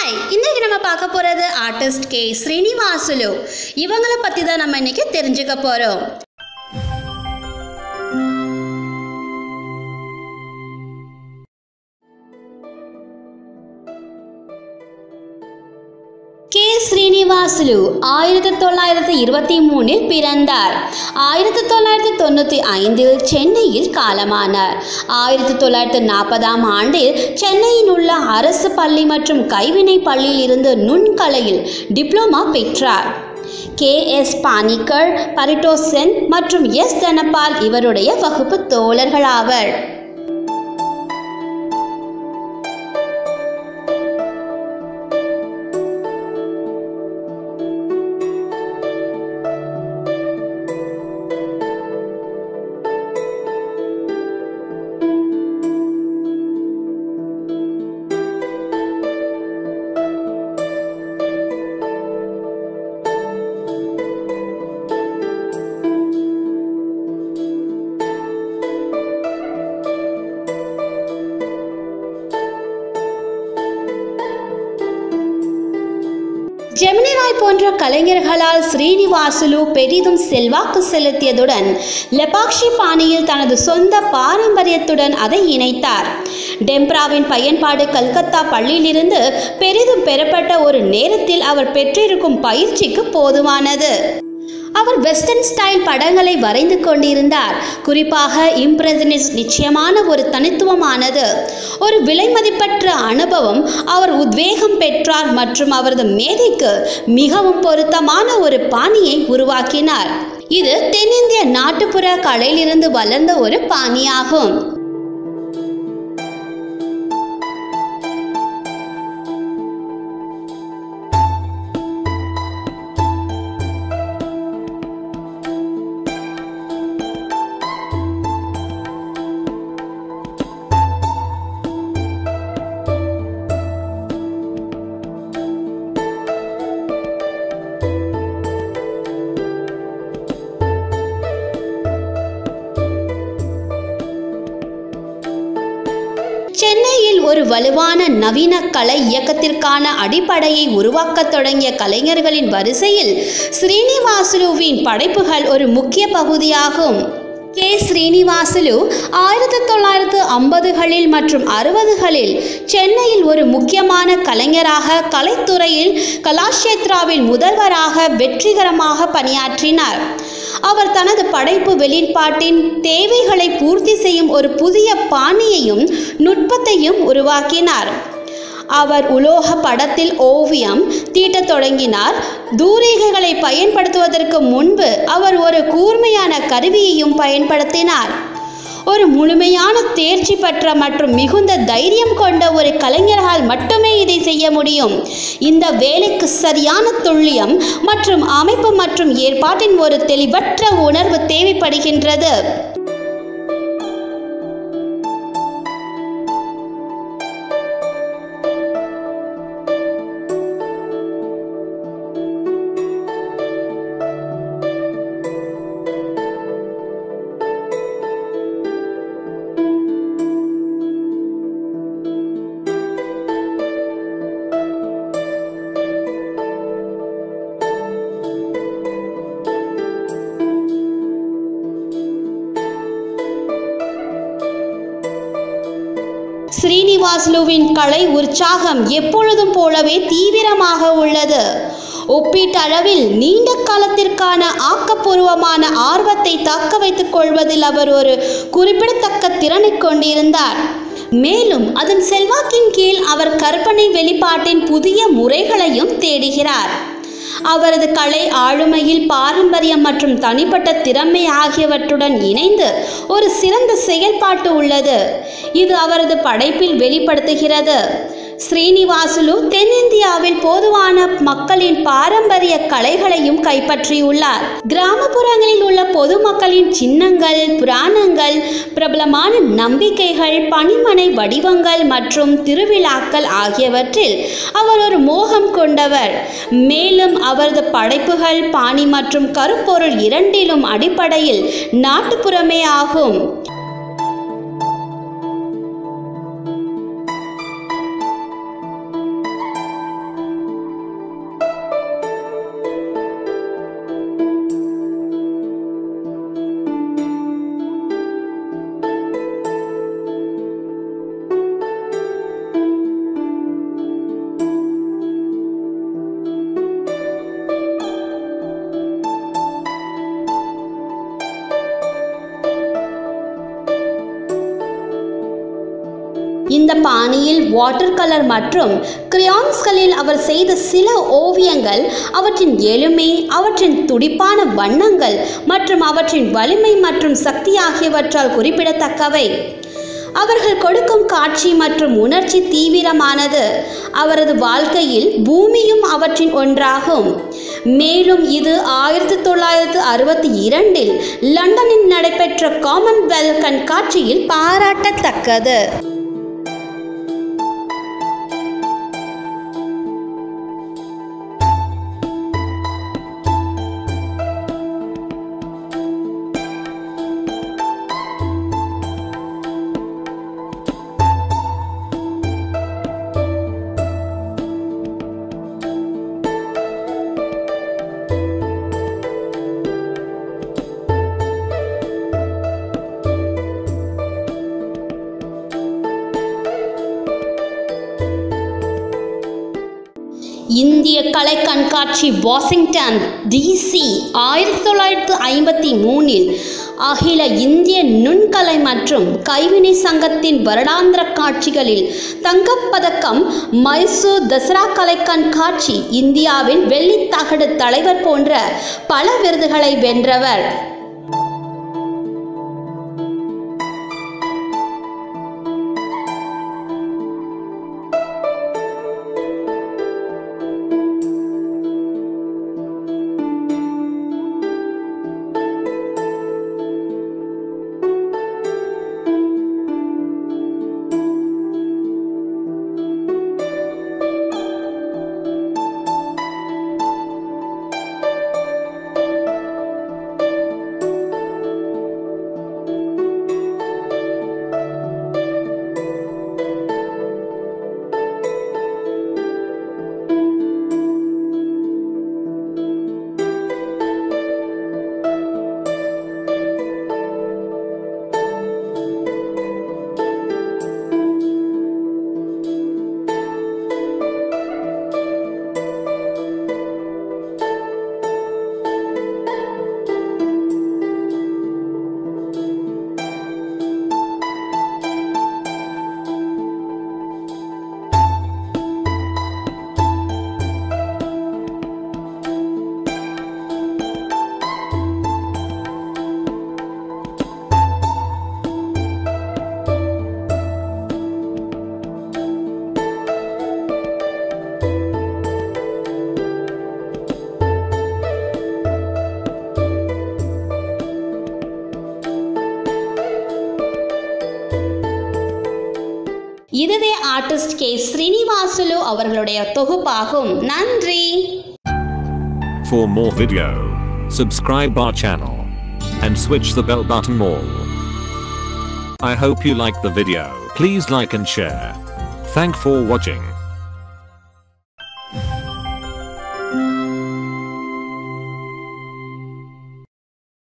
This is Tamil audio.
ஹாய் இன்னைக்கு நம்ம பார்க்க போகிறது ஆர்டிஸ்ட் கே ஸ்ரீனிவாசுலு இவங்களை பற்றி தான் நம்ம இன்னைக்கு தெரிஞ்சுக்க போகிறோம் கே ஸ்ரீனிவாசுலு ஆயிரத்தி தொள்ளாயிரத்தி இருபத்தி மூணில் பிறந்தார் ஆயிரத்தி தொள்ளாயிரத்தி தொண்ணூற்றி ஐந்தில் சென்னையில் காலமானார் ஆயிரத்தி தொள்ளாயிரத்தி நாற்பதாம் ஆண்டில் சென்னையில் உள்ள அரசு பள்ளி மற்றும் கைவினை பள்ளியில் இருந்து நுண்கலையில் டிப்ளமா பெற்றார் கே எஸ் பானிக்கர் பரிட்டோ சென் மற்றும் எஸ் தனபால் இவருடைய வகுப்பு தோழர்களாவர் ஜெமினி ராய் போன்ற கலைஞர்களால் ஸ்ரீனிவாசுலு பெரிதும் செல்வாக்கு செலுத்தியதுடன் லெபாக்ஷி பாணியில் தனது சொந்த பாரம்பரியத்துடன் அதை இணைத்தார் டெம்ப்ராவின் பயன்பாடு கல்கத்தா பள்ளியிலிருந்து பெரிதும் பெறப்பட்ட ஒரு நேரத்தில் அவர் பெற்றிருக்கும் பயிற்சிக்கு போதுமானது அவர் வெஸ்டர்ன் ஸ்டைல் படங்களை வரைந்து கொண்டிருந்தார் குறிப்பாக இம்ப்ரெஷனிஸ்ட் நிச்சயமான ஒரு தனித்துவமானது ஒரு விலைமதிப்பற்ற அனுபவம் அவர் உத்வேகம் பெற்றார் மற்றும் அவரது மேதைக்கு மிகவும் பொருத்தமான ஒரு பாணியை உருவாக்கினார் இது தென்னிந்திய நாட்டுப்புற கலையிலிருந்து வளர்ந்த ஒரு பாணியாகும் சென்னையில் ஒரு வலுவான நவீன கலை இயக்கத்திற்கான அடிப்படையை உருவாக்கத் தொடங்கிய கலைஞர்களின் வரிசையில் ஸ்ரீனிவாசுலுவின் படைப்புகள் ஒரு முக்கிய பகுதியாகும் கே ஸ்ரீனிவாசுலு ஆயிரத்தி தொள்ளாயிரத்து ஐம்பதுகளில் மற்றும் அறுபதுகளில் சென்னையில் ஒரு முக்கியமான கலைஞராக கலைத்துறையில் கலாஷேத்ராவில் முதல்வராக வெற்றிகரமாக பணியாற்றினார் அவர் தனது படைப்பு வெளிப்பாட்டின் தேவைகளை பூர்த்தி செய்யும் ஒரு புதிய பாணியையும் நுட்பத்தையும் உருவாக்கினார் அவர் உலோக படத்தில் ஓவியம் தீட்டத் தொடங்கினார் தூரிகைகளை பயன்படுத்துவதற்கு முன்பு அவர் ஒரு கூர்மையான கருவியையும் பயன்படுத்தினார் ஒரு முழுமையான தேர்ச்சி பெற்ற மற்றும் மிகுந்த தைரியம் கொண்ட ஒரு கலைஞரால் மட்டுமே இதை செய்ய முடியும் இந்த வேலைக்கு சரியான துல்லியம் மற்றும் அமைப்பு மற்றும் ஏற்பாட்டின் ஒரு தெளிவற்ற உணர்வு தேவைப்படுகின்றது ஸ்ரீனிவாஸ்லுவின் கலை உற்சாகம் எப்பொழுதும் போலவே தீவிரமாக உள்ளது ஒப்பீட்டளவில் நீண்ட காலத்திற்கான ஆக்கப்பூர்வமான ஆர்வத்தை தக்க வைத்துக் கொள்வதில் அவர் ஒரு குறிப்பிடத்தக்க திறனை கொண்டிருந்தார் மேலும் அதன் செல்வாக்கின் கீழ் அவர் கற்பனை வெளிப்பாட்டின் புதிய முறைகளையும் தேடுகிறார் அவரது கலை ஆளுமையில் பாரம்பரியம் மற்றும் தனிப்பட்ட திறமை ஆகியவற்றுடன் இணைந்து ஒரு சிறந்த செயல்பாட்டு உள்ளது இது அவரது படைப்பில் வெளிப்படுத்துகிறது ஸ்ரீனிவாசுலு தென்னிந்தியாவில் பொதுவான மக்களின் பாரம்பரிய கலைகளையும் கைப்பற்றியுள்ளார் கிராமப்புறங்களில் உள்ள பொதுமக்களின் சின்னங்கள் புராணங்கள் பிரபலமான நம்பிக்கைகள் பணிமனை வடிவங்கள் மற்றும் திருவிழாக்கள் ஆகியவற்றில் அவர் ஒரு மோகம் கொண்டவர் மேலும் அவரது படைப்புகள் பாணி மற்றும் கருப்பொருள் இரண்டிலும் அடிப்படையில் நாட்டுப்புறமே ஆகும் இந்த பாணியில் வாட்டர் கலர் மற்றும் கிரையான்ஸ்களில் அவர் செய்த சில ஓவியங்கள் அவற்றின் எளிமை அவற்றின் துடிப்பான வண்ணங்கள் மற்றும் அவற்றின் வலிமை மற்றும் சக்தி ஆகியவற்றால் குறிப்பிடத்தக்கவை அவர்கள் கொடுக்கும் காட்சி மற்றும் உணர்ச்சி தீவிரமானது அவரது வாழ்க்கையில் பூமியும் அவற்றின் ஒன்றாகும் மேலும் இது ஆயிரத்தி தொள்ளாயிரத்து அறுபத்தி இரண்டில் லண்டனில் நடைபெற்ற காமன்வெல்த் கண்காட்சியில் பாராட்டத்தக்கது இந்திய கலை கண்காட்சி வாஷிங்டன் டிசி ஆயிரத்தி தொள்ளாயிரத்து ஐம்பத்தி மூணில் அகில இந்திய நுண்கலை மற்றும் கைவினை சங்கத்தின் வருடாந்திர காட்சிகளில் தங்கப்பதக்கம் மைசூர் தசரா கலை கண்காட்சி இந்தியாவின் வெள்ளித்தகடு தலைவர் போன்ற பல விருதுகளை வென்றவர் இதுவே ஆர்டிஸ்ட் கே ஸ்ரீனிவாசுலு அவர்களுடைய தொகுப்பாகும் நன்றி For more video, subscribe our channel and switch the bell button more. I hope you like the video. Please like and share. Thank for watching.